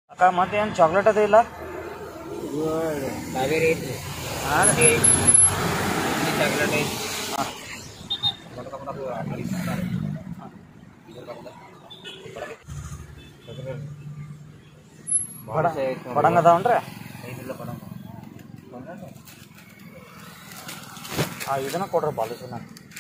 ಅಕ್ಕ ಮತ್ತೇನು ಚಾಕ್ಲೇಟ್ ಅದು ಇಲ್ಲ ಕಾವೇರಿ ಐತಿ ಹಾಂ ಟೀ ಐತಿ ಈ ಚಾಕ್ಲೇಟ್ ಐತಿ ಬಡ ಬಡಂಗ್ ಅದಾವನ್ರಿ ಐದಿಲ್ಲ ಬಡಂಗ ಹಾಂ ಇದನ್ನ ಕೊಡ್ರಿ ಬಾಲುಸಿನ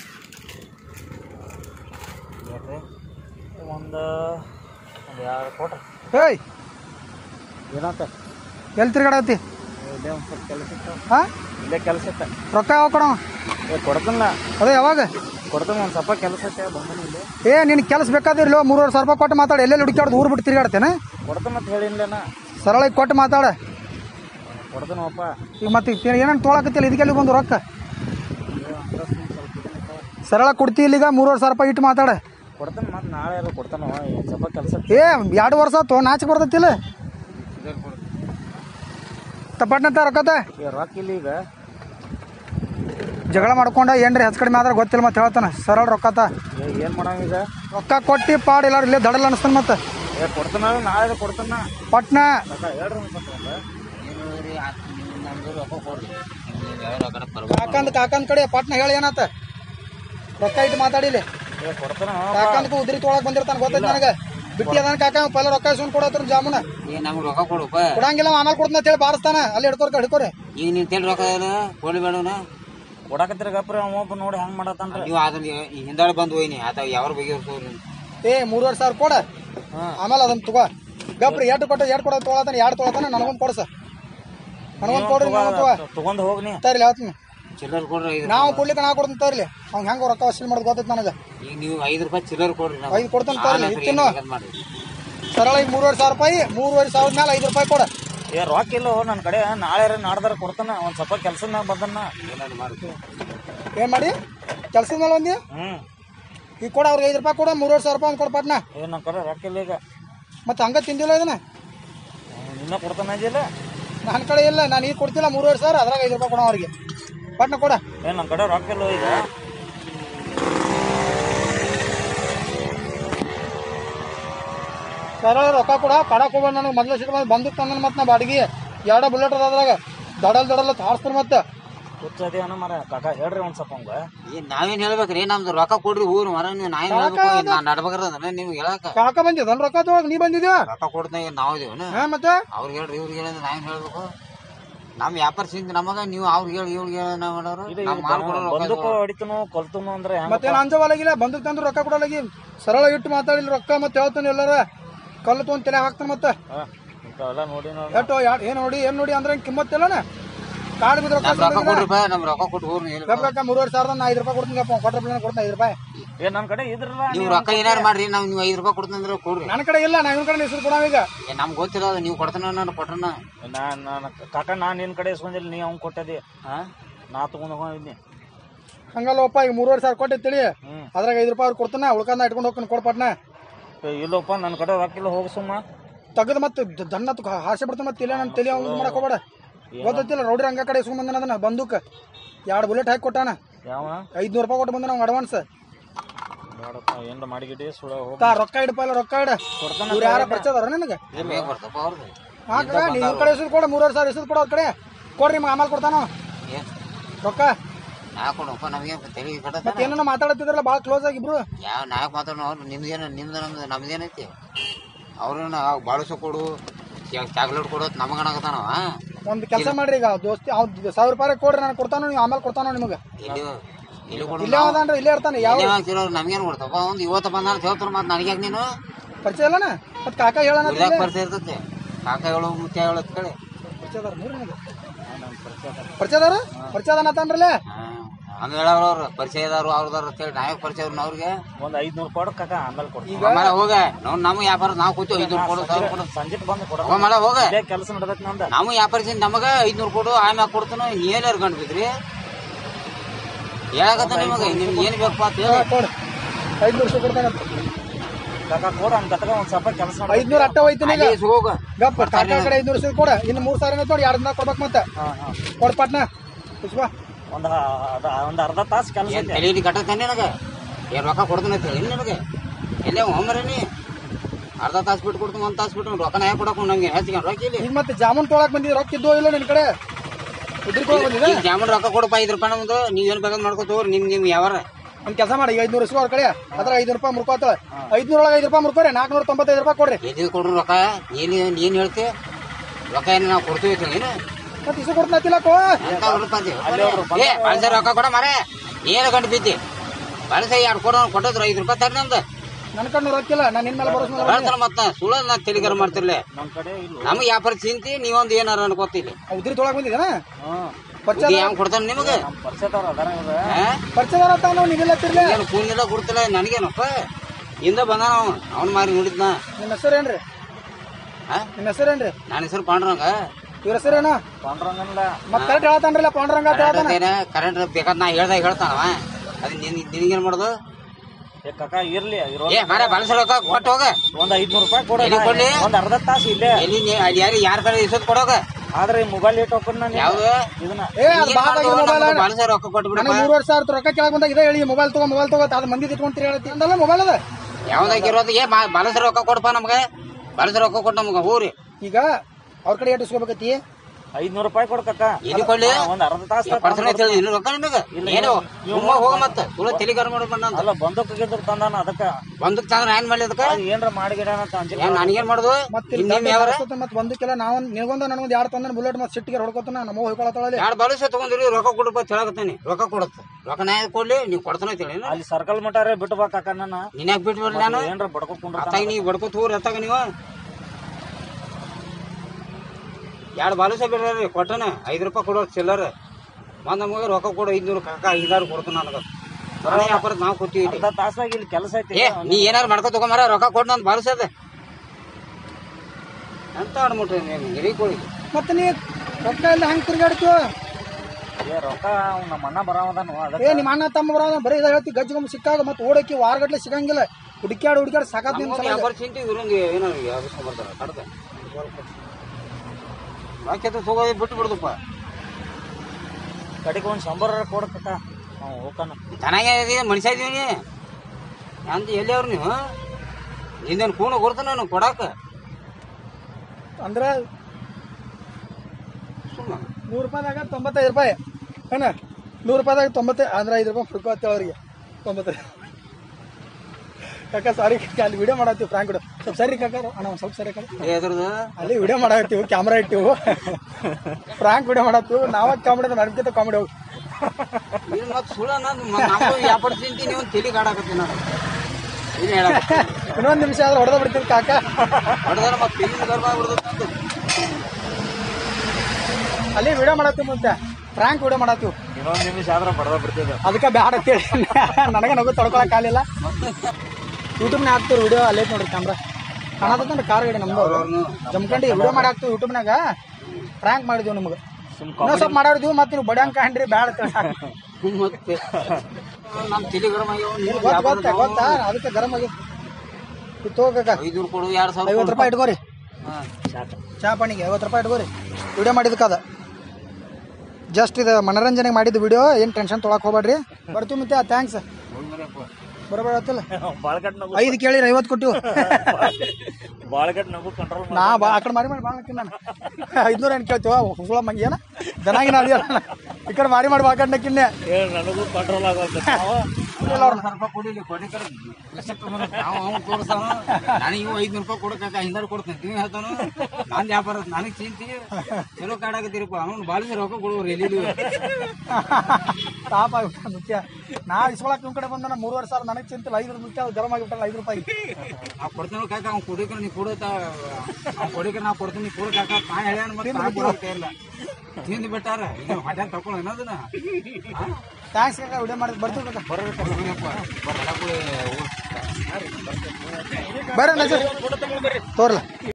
ಒಂದು ಒಂದು ಎರಡು ಕೊಡ್ರಿ ಏಯ್ ಏನಂತ ಎಲ್ಲಿ ತಿರ್ಗಾಡತ್ತಿ ಇಲ್ಲೇ ಒಂದು ಸ್ವಲ್ಪ ಕೆಲಸ ಇತ್ತು ಹಾ ಇಲ್ಲೇ ಕೆಲಸ ಇತ್ತು ರೊಕ್ಕ ಯಾವ ಕೊಡವ ಏ ಕೊಡ್ತಲ್ಲ ಅದೇ ಯಾವಾಗ ಕೊಡ್ತೀನಿ ಒಂದು ಸ್ವಲ್ಪ ಕೆಲಸ ಐತೆ ಬಂದನಿ ಇಲ್ಲಿ ಏ ನಿನ್ ಕೆಲಸ ಬೇಕಾದಿರ್ಲೋ ಮೂರುವರೆ ಸಾವಿರ ರೂಪಾಯಿ ಕೊಟ್ಟು ಮಾತಾಡ ಎಲ್ಲೆಲ್ಲಿ ಹುಡುಕಾಡ್ದು ಊರು ಬಿಟ್ಟು ತಿರ್ಗಾಡ್ತೇನೆ ಕೊಡ್ತೀನಿ ಮತ್ತೆ ಹೇಳಿನ್ಲೇನ ಸರಳಾಗಿ ಕೊಟ್ಟು ಮಾತಾಡ ಕೊಡ್ತೀನಿ ಅಪ್ಪ ಈಗ ಮತ್ತೆ ಏನೇನು ತೊಳಕತ್ತಿಲ್ಲ ಇದಕ್ಕೆಲ್ಲಿ ಬಂದು ರೊಕ್ಕ ಸರಳ ಕೊಡ್ತಿ ಇಲ್ಲಿಗ ಮೂರುವರೆ ಸಾವಿರ ರೂಪಾಯಿ ಇಟ್ಟು ಮಾತಾಡ ಕೊಡ್ತೀನಿ ಮತ್ತೆ ನಾಳೆ ಯಾರು ಕೊಡ್ತಾನವ ಒಂದು ಸ್ವಲ್ಪ ಕೆಲಸ ಏ ಎರಡು ವರ್ಷ ತೋ ನಾಚಿಕೆ ಬರ್ತೈತಿಲ್ಲ ತಪ್ಪಟ್ನಂತ ರೊಕ್ಕದ ಈಗ ರೊಕ್ಕ ಇಲ್ಲಿ ಈಗ ಜಗಳ ಮಾಡ್ಕೊಂಡ ಏನ್ರಿ ಹೆಚ್ಚು ಕಡಿಮೆ ಆದ್ರೆ ಗೊತ್ತಿಲ್ಲ ಮತ್ತೆ ಹೇಳ್ತಾನೆ ಸರಳ ರೊಕ್ಕತ ಏನು ಮಾಡಂಗ ಈಗ ರೊಕ್ಕ ಕೊಟ್ಟು ಪಾಡ್ ಇಲ್ಲ ಇಲ್ಲೇ ದಡಲ್ ಅನಿಸ್ತಾನೆ ಮತ್ತೆ ಏ ಕೊಡ್ತಾನ ನಾಳೆ ಕೊಡ್ತಾನ ಪಟ್ನ ಅಕ್ಕ ಹೇಳ್ರಿ ಒಂದು ಸ್ವಲ್ಪ ಒಂದು. ನೀವ್ರಿ ನೀವು ನಮ್ದು ರೊಕ್ಕ ಕೊಡ್ರಿ ನೀವು ಯಾವ ರೊಕ್ಕ ಬರ್ಬೇಕು ಕಾಕಂದ್ ಕಾಕಂದ್ ಕಡೆ ಪಟ್ನ ಹೇಳಿ ಏನಾತ ರೊಕ್ಕ ಇಟ್ಟು ಮಾತಾಡಿಲಿ ಏ ಕೊಡ್ತಾನ ಕಾಕಂದ್ ಉದ್ರಿ ತೊಳಕ್ ಬಂದಿರ್ತಾನೆ ಗೊತ್ತೈತಿ ನನಗೆ ಬಿಟ್ಟಿ ಅದಾನ ಕಾಕ ಪಲ್ಲ ರೊಕ್ಕ ಇಸ್ಕೊಂಡ್ ಕೊಡತ್ರ ಜಾಮೂನ ಈಗ ನಮ್ಗೆ ರೊಕ್ಕ ಕೊಡಪ್ಪ ಕೊಡಂಗಿಲ್ಲ ಅವ ಆಮೇಲೆ ಕೊಡ್ತಾನ ಅಂತೇಳಿ ಬಾರಿಸ್ತಾನ ಅಲ್ಲಿ ಹಿಡ್ಕೋರ್ ಹಿಡ್ಕೋರಿ ಈಗ ನೀವು ತೆಲ್ ರೊಕ್ಕ ಏನು ಕೊಡಬೇಡವನ ಕೊಡಕತ್ತಿರ ಗಪ್ರಿ ಅವ ಒಬ್ಬ ನೋಡಿ ಹೆಂಗ್ ಮಾಡತ್ತಾನ್ರಿ ನೀವು ಅದನ್ನ ಈ ಹಿಂದಾಳೆ ಬಂದು ಹೋಯ್ನಿ ಆತ ಯಾವ ಬಗ್ಗೆ ಇರ್ತವ್ರಿ ಏ ಮೂರುವರೆ ಸಾವಿರ ಕೊಡ ಹಾಂ ಆಮೇಲೆ ಅದನ್ನ ತಗೋ ಗಪ್ರಿ ಎರಡು ಕೊಟ್ಟು ಎರಡು ಕೊಡ ತೊಗೊಳತಾನ ಎರಡು ತೊಗೊಳತಾನ ನನಗೊಂದು ಕೊಡ್ಸ ನನಗೊಂದು ಕೊಡ್ರಿ ನನಗೊಂದು ತಗೋ ತಗೊಂಡ್ ಹೋಗ್ನಿ ತರ್ಲಿ ಹೇಳ್ತೀನಿ ಚಿಲ್ಲರ್ ಕೊಡ್ರಿ ಐದು ನಾವು ಕೊಡ್ಲಿಕ್ಕೆ ನಾ ಕೊಡ್ತೀನಿ ತರ್ಲಿ ಅವ್ನು ಹೆಂಗ ರೊಕ್ಕ ವಸೂಲಿ ಮಾಡೋದು ಗೊತ್ತೈತಿ ನನಗೆ ಈಗ ನೀವು ಐದು ರೂಪಾಯಿ ಚಿಲ್ಲರ್ ಕೊಡ್ರಿ ನಾವು ಐದು ಕೊಡ್ತಾನೆ ತರ್ಲಿ ಆಮೇಲೆ ಇತ್ತಿನ್ನು ಏನ್ ಮಾಡ್ರಿ ಸರಳ ಈಗ ಮೂರುವರೆ ಸಾವಿರ ರೂಪಾಯಿ ಮೂರುವರೆ ಸಾವಿರದ ಮೇಲೆ ಐದು ರೂಪಾಯಿ ಕೊಡ ಏ ರೊಕ್ಕ ಇಲ್ಲ ನನ್ನ ಕಡೆ ನಾಳೆ ನಾಡ್ದಾರ ಕೊಡ್ತಾನ ಒಂದ್ ಸ್ವಲ್ಪ ಕೆಲ್ಸದ ಮ್ಯಾಗ ಬಂದನ್ನ ಏನಾದ್ರು ಮಾಡ್ರಿ ಏನು ಮಾಡಿ ಕೆಲಸದ ಮೇಲೆ ಒಂದಿ ಹ್ಮ್ ಈಗ ಕೊಡ ಅವ್ರಿಗೆ ಐದು ರೂಪಾಯಿ ಕೊಡ ಮೂರುವರೆ ಸಾವಿರ ರೂಪಾಯಿ ಒಂದು ಕೊಡ ಪಟ್ನ ಏ ನನ್ನ ಕಡೆ ರೊಕ್ಕ ಇಲ್ಲ ಈಗ ಮತ್ತೆ ಹಂಗ ತಿಂದಿಲ್ಲ ಇದನ್ನ ಅವ್ನ್ ಇನ್ನ ಕೊಡ್ತಾನ ಇದಿಲ್ಲ ನನ್ನ ಕಡೆ ಇಲ್ಲ ನಾನು ಈಗ ಕೊಡ್ತಿಲ್ಲ ಮೂರುವರೆ ಸಾವಿರ ಅದ್ರಾಗ ಐದು ರೂಪಾಯಿ ಕೊಡ ಅವ್ರಿಗೆ ಪಟ್ನ ಕೊಡ ಏ ನನ್ನ ಕಡೆ ರೊಕ್ಕ ಇಲ್ಲ ಈಗ ಸರಳ ರೊಕ್ಕ ಕೊಡ ಕಡಕ್ ಹೋಗ್ಬೇಡ ನನಗೆ ಮೊದಲು ಸಿಟ್ಟು ಬಂದು ಬಂದಕ್ಕೆ ತಂದನ ಮತ್ತೆ ನಾ ಬಾಡಿಗೆ ಎರಡ ಬುಲೆಟ್ ಅದ ಅದ್ರಾಗ ದಡಲ್ ದಡಲ್ ಹಾರಿಸ್ತಾರ ಮತ್ತೆ ಹುಚ್ಚದಿ ಅನ್ನ ಮರ ಕಾಕ ಹೇಳ್ರಿ ಒಂದ್ ಸ್ವಲ್ಪ ಹಂಗ ಏ ನಾವೇನ್ ಹೇಳ್ಬೇಕ್ರಿ ನಮ್ದು ರೊಕ್ಕ ಕೊಡ್ರಿ ಊರು ಮರ ನೀವು ನಾ ಏನ್ ಹೇಳ್ಬೇಕು ನಾ ನಡ್ಬೇಕ್ರದ ನಿಮ್ಗೆ ಹೇಳಕ ಕಾಕ ಬಂದಿದ್ದ ರೊಕ್ಕ ತೊಗೊಳಕ್ ನೀ ಬಂದಿದ್ಯಾ ರೊಕ್ಕ ಕೊಡ್ತಾಗ ನಾವು ಇದೇವನ ಹಾ ಮತ್ತೆ ಅವ್ರಿಗೆ ಹೇಳ್ರಿ ಇವ್ರಿಗೆ ಹೇಳಿದ್ರೆ ನಾ ಏನ್ ಹೇಳ್ಬೇಕು ನಮ್ ವ್ಯಾಪಾರ ಸಿಂಗ್ ನಮಗ ನೀವು ಅವ್ರಿಗೆ ಹೇಳಿ ಇವ್ರಿಗೆ ಹೇಳಿ ನಾವ್ ಮಾಡೋರು ಇದು ನಮ್ ಮಾಲ್ ಕೊಡೋ ರೊಕ್ಕ ಬಂದೂಕು ಹೊಡಿತನು ಕೊಲ್ತನು ಅಂದ್ರೆ ಹೆಂಗ ಮತ್ತೇನು ಅಂಜವಲಾಗಿಲ್ಲ ಬಂದಕ್ಕೆ ತಂದು ರೊಕ್ಕ ಕೊಡಲಾಗಿ ಸರಳ ಇಟ್ಟು ಮಾತಾಡಿಲ್ಲ ರೊಕ್ಕ ಮತ್ತೆ ಹೇಳ್ತಾನೆ ಎಲ್ಲಾರ ಕಲ್ಲು ತೊಗೊಂಡು ತಲೆ ಹಾಕ್ತಾನೆ ಮತ್ತೆ ಎಲ್ಲ ನೋಡಿ ನೋಡಿ ಎಟ್ಟು ಯಾರು ಏನು ನೋಡಿ ಏನು ನೋಡಿ ಅಂದ್ರೆ ಕಿಮ್ಮತ್ತಿಲ್ಲನ ಕಾಡು ಬಿದ್ದು ರೊಕ್ಕ ನಮ್ ರೊಕ್ಕ ಕೊಡ್ರಿಪ್ಪ ನಮ್ ರೊಕ್ಕ ಕೊಟ್ಟು ಊರ್ನ ಹೇಳಿ ಗಪ್ಪ ಗಪ್ಪ ಮೂರುವರೆ ಸಾವಿರದ ನಾ ಐದು ರೂಪಾಯಿ ಕೊಡ್ತೀನಿ ಗಪ್ಪ ಕೊಟ್ರೆ ಪ್ಲೇನ್ ಕೊಡ್ತೀನಿ ಐದು ರೂಪಾಯಿ ಏ ನನ್ನ ಕಡೆ ಇದ್ರಲ್ಲ ನೀವು ರೊಕ್ಕ ಏನಾರು ಮಾಡ್ರಿ ನಾವ್ ನೀವು ಐದು ರೂಪಾಯಿ ಕೊಡ್ತಂದ್ರೆ ಕೊಡ್ರಿ ನನ್ನ ಕಡೆ ಇಲ್ಲ ನಾ ಇವ್ನ ಕಡೆ ಹೆಸರು ಕೊಡವ ಈಗ ಏ ನಮ್ಗೆ ಗೊತ್ತಿಲ್ಲ ಅದು ನೀವು ಕೊಡ್ತಾನ ನಾನು ಕೊಟ್ರನ ನಾನ್ ನಾನು ಕಾಕ ನಾನ್ ನಿನ್ ಕಡೆ ಇಸ್ಕೊಂಡಿಲ್ಲ ನೀ ಅವ್ನ್ ಕೊಟ್ಟದಿ ಹಾ ನಾ ತಗೊಂಡ್ ಹೋಗಿದ್ನಿ ಹಂಗಲ್ಲಪ್ಪ ಈಗ ಮೂರುವರೆ ಸಾವಿರ ಕೊಟ್ಟೆ ತಿಳಿ ಹ್ಮ್ ಅದ್ರಾಗ ಐದು ರೂಪಾಯಿ ಅವ್ರು ಕೊಡ್ತಾನೆ ಉಳ್ಕಂದ ಇಟ್ಕೊಂಡು ಹೋಗ್ತಾನೆ ಕೊಡ್ಪಟ್ನ ಏ, ಇಲ್ಲಪ್ಪ ನನ್ನ ಕಡೆ ರೊಕ್ಕ ಇಲ್ಲ ಹೋಗು ಸುಮ್ಮ ತೆಗೆದು ಮತ್ತೆ ದನ್ನ ಹಾಸೆ ಬಿಡ್ತಾನೆ ಮತ್ತೆ ಇಲ್ಲ ನನ್ನ ತಲೆ ಅವ್ನು ಮಾಡಕ್ ಹೋಗ್ಬೇಡ ಗೊತ್ತಿಲ್ಲ ರೌಡಿ ರಂಗ ಕಡೆ ಇಸ್ಕೊಂಡ್ ಬಂದನ ಅದನ್ನ ಬಂದೂಕ ಎರಡು ಬುಲೆಟ್ ಹಾಕಿ ಕೊಟ್ಟಾನ ಯಾವ ಐದ್ನೂರು ರೂಪಾಯಿ ಕೊಟ್ಟು ಬಂದ ನಾವು ಅಡ್ವಾನ್ಸ್ ಬೇಡಪ್ಪ ಏನ್ರ ಮಾಡಿಗಿಡಿ ಸುಳ ಹೋಗ್ ತಾ ರೊಕ್ಕ ಇಡಪ್ಪ ಇಲ್ಲ ರೊಕ್ಕ ಇಡ ಕೊಡ್ತಾನ ಇವ್ರು ಯಾರ ಪರಿಚಯ ಅದಾರ ನಿನಗೆ ಏನ್ ಬೇಗ ಬರ್ತಪ್ಪ ಅವ್ರದ್ದು ಹಾಕ ನೀವು ಕಡೆ ಹೆಸರು ಕೊಡ ಮೂರುವರೆ ಸಾವಿರ ಹೆಸರು ಕೊಡ ಅವ್ರ ಕಡೆ ಕೊಡ್ರಿ ನಿಮ್ಗೆ ಆಮೇಲೆ ಕೊಡ್ತಾನ ಅವ. ಏನ್ ರೊಕ್ಕ ನಾ ಕೊಡಪ್ಪ ನಮ್ಗೇನ್ ತಲೆ ಕಟ್ಟ ಮತ್ತೆ ಏನೋ ಮಾತಾಡತ್ತಿದ್ರಲ್ಲ ಭಾಳ ಕ್ಲೋಸ್ ಆಗಿ ಇಬ್ರು ಯಾವ ನಾಯಕ್ ಮಾತಾಡೋ ಅವ್ರು ನಿಮ್ದೇನು ನಿಮ್ದು ನಮ್ದು ನಮ್ದೇನೈತಿ ಅವ್ರನ್ನ ಬಾಳುಸ ಕೊಡು ಚಾಕ್ಲೇಟ್ ಕೊಡೋದು ನಮಗಣಕತ್ತಾನವ ಒಂದು ಕೆಲಸ ಮಾಡ್ರಿ ಈಗ ದೋಸ್ತಿ ಅವ್ನು ಸಾವಿರ ರೂಪಾಯಿ ಕೊಡ್ರಿ ನಾನು ಕೊಡ್ತಾನೋ ನೀವು ಆಮೇಲೆ ಕೊಡ್ತಾನೋ ನಿಮಗೆ ಎಲ್ಲಿ ಎಲ್ಲಿ ಕೊಡು ಇಲ್ಲೇ ಅದಾನ್ರಿ ಇಲ್ಲೇ ಇರ್ತಾನೆ ಯಾವ ಎಲ್ಲಿ ಹಾಕ್ತಿರೋರು ನಮ್ಗೇನು ಕೊಡ್ತಪ್ಪ ಒಂದು ಇವತ್ತು ಬಂದಾರ ಹೇಳ್ತಾರ ಮತ್ತೆ ನನಗ್ಯಾಕೆ ನೀನು ಪರಿಚಯ ಇಲ್ಲನ ಮತ್ತೆ ಕಾಕ ಹೇಳೋಣ ಇದ್ಯಾಕೆ ಪರಿಚಯ ಇರ್ತೈತಿ ಕಾಕ ಹೇಳು ಮುತ್ಯ ಹೇಳತ್ ಕಡೆ ಪರಿಚಯ ಅದಾರ ನೋಡ್ರಿ ನಿಮಗೆ ಪರಿಚಯ ಅದಾರ ಪರಿಚಯ ಅದಾನ ಅತ್ತಾನ್ರಲ್ಲೇ ಹಂಗ ಹೇಳವ್ರ ಅವ್ರು ಪರಿಚಯ ಇದಾರು ಅವ್ರದಾರ ಅಂತ ಹೇಳಿ ನಾಯಕ್ ಪರಿಚಯ ಅವ್ರನ್ನ ಅವ್ರಿಗೆ ಒಂದ್ ಐದ್ನೂರು ಕೊಡು ಕಾಕ ಆಮೇಲೆ ಕೊಡ್ತೀನಿ ಆಮೇಲೆ ಹೋಗ ನಾವು ನಮ್ಮ ವ್ಯಾಪಾರ ನಾವು ಕೂತೀವಿ ಐದ್ನೂರು ಕೊಡು ಸಾವಿರ ಕೊಡು ಸಂಜೆ ಬಂದು ಕೊಡ ಆಮೇಲೆ ಹೋಗ ಇದೇ ಕೆಲಸ ನಡ್ದೈತಿ ನಂದ ನಾವು ವ್ಯಾಪಾರದಿಂದ ನಮಗ ಐದ್ನೂರು ಕೊಡು ಆಮ್ಯಾಗ ಕೊಡ್ತಾನ ಏನ್ ಗಂಟು ಬಿದ್ರಿ ಹೇಳಕತ್ತ ನಿಮಗ ನಿಮ್ಗೆ ಏನ್ ಬೇಕಪ್ಪ ಅಂತ ಹೇಳಿ ಕೊಡು ಐದ್ನೂರು ರೂಪಾಯಿ ಕೊಡ್ತಾನಂತ ಕಾಕ ಕೊಡ ಅವ್ನ ಗತಗ ಒಂದ್ ಸ್ವಲ್ಪ ಕೆಲಸ ನಡ ಐದ್ನೂರು ಅಟ್ಟ ಹೋಯ್ತೀನಿ ಈಗ ಅಲ್ಲಿ ಹೋಗ ಗಪ್ಪ ಕಾಕ ಕಡೆ ಐದ್ನೂರು ರೂಪಾಯಿ ಕೊಡ ಇನ್ನು ಮೂರು ಸಾವಿರ ನೋಡಿ ಎರಡು ದಿನ ಕೊಡ್ಬೇಕು ಮತ್ತೆ ಹಾ ಹಾ ಕೊಡ್ ಪಟ್ನ ಪುಷ್ಪಾ ಒಂದ್ ಹ- ಅದ- ಒಂದ್ ಅರ್ಧ ತಾಸು ಕೆಲಸ ಏನ್ ತಲೆಯಲ್ಲಿ ಕಟ್ಟತಾನೆ ನನಗ ಏನ್ ರೊಕ್ಕ ಕೊಡ್ತಾನೆ ಅಂತ ಹೇಳಿ ನನಗೆ ಎಲ್ಲೇ ಹೋಮರನಿ ಅರ್ಧ ತಾಸು ಬಿಟ್ಟು ಕೊಡ್ತೀನಿ ಒಂದ್ ತಾಸು ಬಿಟ್ಟು ರೊಕ್ಕನ ಯಾಕೆ ಕೊಡಕ್ಕೆ ನಮ್ಗೆ ಹೆಚ್ಚಿಗೆ ರೊಕ್ಕ ಇಲ್ಲಿ ಈಗ ಮತ್ತೆ ಜಾಮೂನ್ ತೊಗೊಳಕ್ ಬಂದಿದ್ದು ರೊಕ್ಕ ಇದ್ದೋ ಇಲ್ಲ ನಿನ್ ಕಡೆ ಉದ್ರಿ ತೊಗೊಳಕ್ ಬಂದಿದೆ ಈಗ ಜಾಮೂನ್ ರೊಕ್ಕ ಕೊಡಪ್ಪ ಐದು ರೂಪಾಯಿ ನಮ್ದು ನೀವೇನ್ ಬೇಕಾದ್ ಮಾಡ್ಕೊತ ಹೋಗ್ರಿ ನಿಮ್ ನಿಮ್ ಯಾವಾರ ಒಂದ್ ಕೆಲಸ ಮಾಡಿ ಐದ್ನೂರು ಇಸ್ಕೋ ಅವ್ರ ಕಡೆ ಅದ್ರ ಐದು ರೂಪಾಯಿ ಮುರ್ಕೋತಾಳೆ ಐದ್ನೂರ ಒಳಗೆ ಐದು ರೂಪಾಯಿ ಮುರ್ಕೋರಿ ನಾಲ್ಕುನೂರ ತೊಂಬತ್ತೈದು ರೂಪಾಯಿ ಕೊಡ್ರಿ ಎದ್ದು ಕೊಡ್ರಿ ರೊಕ್ಕ ನೀನು ನೀನ್ ಹೇಳ್ತಿ ರೊಕ್ಕ ಏನು ನಾವು ಕೊಡ್ತೀವಿ ಏನು ಮತ್ತೆ ಇಸು ಕೊಡ್ತಾತಿಲ್ಲಕೋ ಎಂತ ರೂಪಾಯಿ ಏ ಬಳಸ ರೊಕ್ಕ ಕೊಡ ಮಾರೇ ಏನು ಗಂಟು ಬಿದ್ದಿ ಬಳಸ ಎರಡು ಕೊಡೋ ಕೊಟ್ಟಿದ್ರು ಐದು ರೂಪಾಯಿ ತರ್ರಿ ನಮ್ದು ನನ್ನ ಕಣ್ಣು ರೊಕ್ಕಿಲ್ಲ ನಾನು ನಿನ್ ಮೇಲೆ ಬರೋಸ್ ಮೇಲೆ ಹೇಳ್ತಾರ ಮತ್ತ ಸುಳ್ಳ ನಾ ತೆಲಿಗಾರ ಮಾಡ್ತಿರ್ಲೆ ನಮ್ ಕಡೆ ಇಲ್ಲ ನಮ್ಗೆ ವ್ಯಾಪಾರ ಚಿಂತಿ ನೀವೊಂದು ಏನಾರ ಅನ್ಕೋತಿಲ್ಲ ಉದ್ರಿ ತೊಗೊಳಕ್ ಬಂದಿದ್ದೇನ ಹ್ಮ್ ಪರಿಚಯ ಹೆಂಗ್ ಕೊಡ್ತಾನ ನಿಮಗೆ ನಮ್ ಪರಿಚಯದವ್ರ ಅದಾರ ಇವ್ರ ಪರಿಚಯದಾರ ಅಂತ ನಾವು ನೀವೆಲ್ಲ ತಿರ್ಲಿ ಏನು ಕೂನಿಲ್ಲ ಕೊಡ್ತಿಲ್ಲ ನನಗೇನಪ್ಪ ಹಿಂದೆ ಬಂದಾನ ಅವ ಅವ್ನ ಮಾರಿ ನೋಡಿದ್ನ ನಿಮ್ಮ ಹೆಸರೇನ್ರಿ ಹಾ ನಿಮ್ಮ ಹೆಸರೇನ್ರಿ ನನ್ನ ಹೆಸರು ಪಾಂಡ್ರಂಗ ಇವ್ರ ಹೆಸರೇನ ಪಾಂಡ್ರಂಗನ್ಲ ಮತ್ತೆ ಕರೆಕ್ಟ್ ಹೇಳ್ತಾನ್ರಲ್ಲ ಪಾಂಡ್ರಂಗ ಅಂತ ಹೇಳ್ತಾನ ಕರೆಂಟ್ ಬೇಕಾದ್ ನಾ ಹೇಳ್ದಾಗ ಹೇಳ್ತಾನವ ಅದು ನಿನ್ ನಿನಗೇನ್ ಮಾಡೋದು ಏ ಕಕ್ಕ ಇರ್ಲಿ ಇರೋ ಏ ಮಾರ ಬಳಸ ರೊಕ್ಕ ಕೊಟ್ಟು ಹೋಗ ಒಂದ್ ಐದ್ನೂರ್ ರೂಪಾಯಿ ಕೊಡ ಎಲ್ಲಿ ಕೊಡ್ಲಿ? ಒಂದ್ ಅರ್ಧ ತಾಸು ಇಲ್ಲೇ ಎಲ್ಲಿ ನೀ- ಅಲ್ಲಿ ಯಾರು ಯಾರ ಕಡೆ ಇಸೋದ್ ಕೊಡೋಗ ಆದ್ರೆ ಈ ಮೊಬೈಲ್ ಇಟ್ಟು ಹೋಗ್ಕೊಂಡು ನಾನು ಯಾವ್ದು ಇದನ್ನ ಏ ಅದು ಬಾದಾಗಿ ಮೊಬೈಲ್ ಬಳಸ ರೊಕ್ಕ ಕೊಟ್ಟು ನನಗೆ ಬಿಡಪ್ಪ ಮೂರುವರೆ ಸಾವಿರ ರೊಕ್ಕ ಕೇಳಕ್ ಬಂದಾಗ ಇದೇ ಹೇಳಿ ಮೊಬೈಲ್ ತಗೋ ಮೊಬೈಲ್ ತಗೋ ಅದು ಮಂದಿ ಇಟ್ಕೊಂತೀರಿ ಹೇಳತ್ತಿ ಅಂದಲ್ಲ ಮೊಬೈಲ್ ಅದ ಯಾವ್ದಾಗಿರೋದು ಏ ಬಳಸ ರೊಕ್ಕ ಕೊಡಪ್ಪ ನಮ್ಗೆ ಬಳಸ ರೊಕ್ಕ ಕೊಟ್ಟು ನಮ್ಗೆ ಹೂರಿ ಈಗ ಅವ್ರ ಕಡೆ ಎಷ್ಟು ಇಸ್ಕೋಬೇಕತ್ತಿ ಐದ್ನೂರ್ ರೂಪಾಯಿ ಕೊಡ್ ಕಕ್ಕ ಎಲ್ಲಿ ಕೊಡ್ಲಿ ಒಂದ್ ಅರ್ಧ ತಾಸು ಪರ್ಸನ ತಿಳಿದು ಇನ್ನು ರೊಕ್ಕ ನಿಮಗೆ ಏನು ಸುಮ್ಮ ಹೋಗ ಮತ್ತ ಸುಳ್ಳು ತೆಲಿಗಾರ ಮಾಡಿ ಬಂದ ಅಂತ ಅಲ್ಲ ಬಂದೂಕ್ ಗಿದ್ದಕ್ ತಂದಾನ ಅದಕ್ಕ ಒಂದಕ್ಕೆ ತಂದ್ರೆ ಏನ್ ಮಾಡ್ಲಿ ಅದಕ್ಕೆ ಅದ್ ಏನ್ರ ಮಾಡಿಗಿಡ ಅಂತ ಅಂಜಿಲ್ಲ ಏನ್ ನನಗೇನ್ ಮಾಡುದು ಮತ್ತೆ ಇನ್ನೇನ್ ಯಾವ್ರ ಮತ್ತೆ ಬಂದಕ್ಕೆಲ್ಲ ನಾವು ನಿನಗೊಂದು ನನಗೊಂದು ಎರಡು ತಂದ ಬುಲೆಟ್ ಮತ್ತೆ ಸಿಟ್ಟಿಗೆ ಹೊಡ್ಕೊತಾನ ನಮ್ಮ ಹೋಗ್ಕೊಳತ್ತಾಳೆ ಎರಡು ಬಳಸ ತಗೊಂಡಿರಿ ರೊಕ್ಕ ಕೊಡಪ್ಪ ಹೇಳಕತ್ತೀನಿ ರೊಕ್ಕ ಕೊಡತ್ತ ರೊಕ್ಕ ನಾ ಯಾಕ್ ಕೊಡ್ಲಿ ನೀವು ಕೊಡ್ತಾನೆ ತಿಳಿ ಅಲ್ಲಿ ಸರ್ಕಲ್ ಮಟಾರೆ ಬಿಟ್ಟು ಕಕ್ಕ ನನ್ನ ನೀನ್ ಯಾಕೆ ಬಿಟ್ಟು ಬಿಡ್ಲಿ ನಾನು ಏನ್ರ ಬಡ್ಕೊಂಡ್ರ ಅತ್ತಾಗ ನೀವು ಬಡ್ಕೋತ ಹೋಗ್ರಿ ಅತ್ತಾಗ ನೀವು ಎರಡು ಬಾಲುಸ ಬಿಡ್ರಿ ಕೊಟ್ಟನ ಐದು ರೂಪಾಯಿ ಕೊಡೋರು ಚಿಲ್ಲರ್ ಒಂದ್ ನಮಗೆ ರೊಕ್ಕ ಕೊಡು ಐದ್ನೂರು ಕಾಕ ಐದಾರು ಕೊಡ್ತಾನ ನನಗ ನಾನೇ ವ್ಯಾಪಾರ ನಾವು ಕೊಟ್ಟಿವಿ ಇಲ್ಲಿ. ಅರ್ಧ ತಾಸಾಗಿ ಇಲ್ಲಿ ಕೆಲಸ ಐತಿ ಏ ನೀ ಏನಾರು ಮಾಡ್ಕೊ ತಗೊಂಬಾರ ರೊಕ್ಕ ಕೊಟ್ಟು ನಂದು ಬಾಲಸದ ಅಂತ ಆಡ್ಬಿಟ್ರಿ ನೀವು ಗಿರಿ ಕೊಡಿ ಮತ್ತೆ ನೀ ರೊಕ್ಕ ಇಲ್ಲ ಹಂಗೆ ತಿರ್ಗಾಡ್ತೀವ ಏ ರೊಕ್ಕ ಅವ್ನ್ ನಮ್ಮ ಅಣ್ಣ ಬರಾವದಾನು ಏ ಅದಕ್ಕ ನಿಮ್ಮ ಅಣ್ಣ ತಮ್ಮ ಬರೋದ ಬರೀ ಇದ ಹೇಳ್ತಿ ಗಜ್ಜುಗೊಮ್ಮ ಸಿಕ್ಕಾಗ ಮತ್ತೆ ಓಡಕ್ಕೆ ವಾರಗಟ್ಲೆ ಸಿಗಂಗಿಲ್ಲ ಹುಡುಕ್ಯಾಡ್ ಹುಡುಕ್ಯಾಡ್ ಸಾಕಾತ್ ನಿಮ್ ಸಲ ವ್ಯಾಪಾರ ಚಿಂತೆ ಇವ್ರೊಂದು ಏನೋ ಯಾವ್ದು ಬರ್ತಾರ ಕಡ್ದ ಬಾಕಿ ತಗೋದು ಬಿಟ್ಟು ಬಿಡುದಪ್ಪ ಕಡೆಗೆ ಒಂದ್ ಶಂಬರ್ ಕೊಡ್ ಕಕ್ಕ ಹ್ಞೂ ಹೋಗ್ತಾನ ಚೆನ್ನಾಗೇ ಇದೀಯ ಮನುಷ್ಯ ಇದೀನಿ ಅಂತ ಎಲ್ಲಿ ಅವ್ರು ನೀವು ನಿಂದೇನು ಕೂಣ ಕೊಡ್ತಾನ ನಾನು ಕೊಡಾಕ ಅಂದ್ರ ಸುಮ್ಮನೆ ನೂರು ರೂಪಾಯಿದಾಗ ತೊಂಬತ್ತೈದು ರೂಪಾಯಿ ಏನ ನೂರು ರೂಪಾಯಿದಾಗ ತೊಂಬತ್ತೈದು ಅಂದ್ರೆ ಐದು ರೂಪಾಯಿ ಹುಡ್ಕೋತ್ತೇವೆ ಅವ್ರಿಗೆ ತೊಂಬತ್ತೈದು ಕಾಕ ಸಾರಿ ಕಾಕ ಅಲ್ಲಿ ವಿಡಿಯೋ ಮಾಡತ್ತೀವಿ ಫ್ರಾಂಕ್ ಕೂಡ ಸ್ವಲ್ಪ ಸರಿ ಕಾಕ ಅಣ್ಣ ಒಂದು ಸ್ವಲ್ಪ ಸರಿ ಕಾಕ ಎದ್ರದ್ದು ಅಲ್ಲಿ ವಿಡಿಯೋ ಮಾಡತ್ತೀವಿ ಕ್ಯಾಮ್ರಾ ಇಟ್ಟಿವು ಫ್ರಾಂಕ್ ವಿಡಿಯೋ ಮಾಡತ್ತೀವಿ ನಾವ ಕಾಮಿಡಿ ನನ್ಕಿಂತ ಕಾಮಿಡಿ ಹೋಗಿ ಇದು ಮತ್ತೆ ಸುಳ್ಳ ನಾನು ನಾವು ವ್ಯಾಪಾರ ತಿಂತೀನಿ ನೀವು ತಲೆ ಕಾಡಾಕತ್ತೀನಿ ನಾನು ಏನು ಹೇಳಕ್ಕೆ ಇನ್ನೊಂದು ನಿಮಿಷ ಆದ್ರೆ ಹೊಡೆದ ಬಿಡ್ತೀವಿ ಕಾಕ ಹೊಡೆದ್ರೆ ಮತ್ತೆ ತಲೆ ಗರ್ಭ ಆಗ್ಬಿಡ್ತದೆ ಅಲ್ಲಿ ವಿಡಿಯೋ ಮಾಡತ್ತೀವಿ ಮುಂಚೆ ಫ್ರಾಂಕ್ ವಿಡಿಯೋ ಮಾಡತ್ತೀವಿ ಇನ್ನೊಂದ್ ನಿಮಿಷ ಆದ್ರ ಬಡದ ಬಿಡ್ತಿದ್ದೆ ಅದಕ್ಕೆ ಬ್ಯಾಡ ಅಂತೇಳಿ ನನಗೆ ನಗು ತಡ್ಕೊಳಕ್ ಆಗಲಿಲ್ಲ ಯೂಟ್ಯೂಬ್ನಾಗ ಹಾಕ್ತೀವಿ ವಿಡಿಯೋ ಅಲ್ಲೇ ನೋಡ್ರಿ ಕ್ಯಾಮ್ರಾ ಕಾಣತಂದ್ರೆ ಕಾರ್ ಗಾಡಿ ನಮ್ದು ಜಮ್ಕಂಡಿ ವಿಡಿಯೋ ಮಾಡಿ ಹಾಕ್ತೀವಿ ಯೂಟ್ಯೂಬ್ನಾಗ ಫ್ರಾಂಕ್ ಮಾಡಿದ್ವಿ ನಿಮ್ಗೆ ಸುಮ್ ಇನ್ನೊಂದ್ ಸ್ವಲ್ಪ ಮಾಡಿದ್ವಿ ಮತ್ತೆ ನೀವು ಬಡ್ಯಾಂಗ್ ಕಾಣ್ರಿ ಬ್ಯಾಡ ಅಂತ ಹೇಳಿ. ಮತ್ತೆ ನಮ್ಮ ತಲೆ ಗರಂ ಆಗ್ಯಾವ ನೀವು ಗೊತ್ತ ಗೊತ್ತಾ ಗೊತ್ತಾ ಅದಕ್ಕೆ ಗರಂ ಆಗಿ ಇದು ಹೋಗಕ್ಕ ಐದೂರು ಕೊಡು ಎರಡು ಸಾವಿರ ಐವತ್ತು ರೂಪಾಯಿ ಇಟ್ಕೋರಿ ಹಾಂ ಸಾಕ ಚಾ ಪಾಣಿಗೆ ಐವತ್ತು ರೂಪಾಯಿ ಇಟ್ಕೋರಿ ವಿಡಿಯೋ ಮಾಡಿದಕ್ಕದ ಜಸ್ಟ್ ಇದು ಮನರಂಜನೆಗೆ ಮಾಡಿದ್ದು ವಿಡಿಯೋ ಏನು ಟೆನ್ಷನ್ ತೊಳಕ್ ಹೋಗ್ಬೇಡ್ರಿ ಬರ್ತೀವಿ ಮತ್ತೆ ಥ್ಯಾಂಕ್ಸ್ ಬರಬೇಡತ್ತಿಲ್ಲ ಬಾಳ್ಗಟ್ ನಗು ಐದು ಕೇಳಿರಿ ಐವತ್ತು ಕೊಟ್ಟಿವು ಬಾಳ್ಗಟ್ ನಗು ಕಂಟ್ರೋಲ್ ನಾ ಬಾ ಆ ಕಡೆ ಮಾಡಿ ಮಾಡಿ ಬಾಳಕ್ಕೆ ನಾನು ಐದ್ನೂರ ಏನು ಕೇಳ್ತೀವ ಹುಸುಳ ಮಂಗಿ ಏನ ದನಾಗಿನ ಅದಿಯ ಈ ಕಡೆ ಮಾಡಿ ಮಾಡಿ ಬಾಕಣ್ಣಕ್ಕಿನ್ನೆ ಏ ನನಗೂ ಕಂಟ್ರೋಲ್ ಆಗೋದು ಇಲ್ಲ ಅವ್ರನ್ನ ರೂಪಾಯಿ ಕೊಡಿಲಿ ಕೊಡಿ ಕಡೆ ನಾವು ಅವ್ನು ತೋರಿಸ್ತಾನ ನನಗೆ ಇವು ಐದ್ನೂರು ರೂಪಾಯಿ ಕೊಡಕಾಕ ಹಿಂದಾರು ಕೊಡ್ತೇನೆ ನೀವು ಹೇಳ್ತಾನು ನಾನು ವ್ಯಾಪಾರ ನನಗೆ ಚಿಂತಿ ಚಲೋ ಕಾಡಾಕತ್ತೀರಪ್ಪ ಅವ್ನು ಬಾಲಿಸಿ ರೊಕ್ಕ ಕೊಡುವ್ರಿ ಎಲ್ಲಿ ತಾಪ ಆಗ್ಬಿಟ್ಟ ಮುಖ್ಯ ನಾ ಇಸ್ಕೊಳಕ್ ನಿಮ್ಮ ಕಡೆ ಬಂದ ಮೂರುವರೆ ಸಾವಿರ ನನಗೆ ಚಿಂತಿಲ್ಲ ಐದು ಮುಖ್ಯ ಅದು ಗರಂ ಆಗಿಬಿಟ್ಟಲ್ಲ ಐದು ರೂಪಾಯಿ ನಾವು ಕೊಡ್ತೇವೆ ಕಾಕ ಅವ್ನು ಕೊಡಿಕ್ರೆ ನೀ ಕೊಡುತ್ತ ಅವ್ನು ಕೊಡಿಕ್ರೆ ನಾವು ಕೊಡ್ತೀನಿ ನೀ ಕೊಡು ಕಾಕ ನಾ ಹೇಳ್ಯಾನ ಮತ್ತೆ ನಾ ಕೊಡೋಕೆ ಇಲ್ಲ ತಿಂದು ಬಿಟ್ಟಾರ ಈಗ ಹೊಟ್ಟೆ ತಕೊಳ್ಳೋ ಏನದನ್ನ ಥ್ಯಾಂಕ್ಸ್ ಕಾಕ ವಿಡಿಯೋ ಮಾಡಿದ್ ಬರ್ತೀವಿ ಕಾಕ ಬರ್ರಿ ಬರ್ರಿ ನಜರ್ ತೋರ್ಲ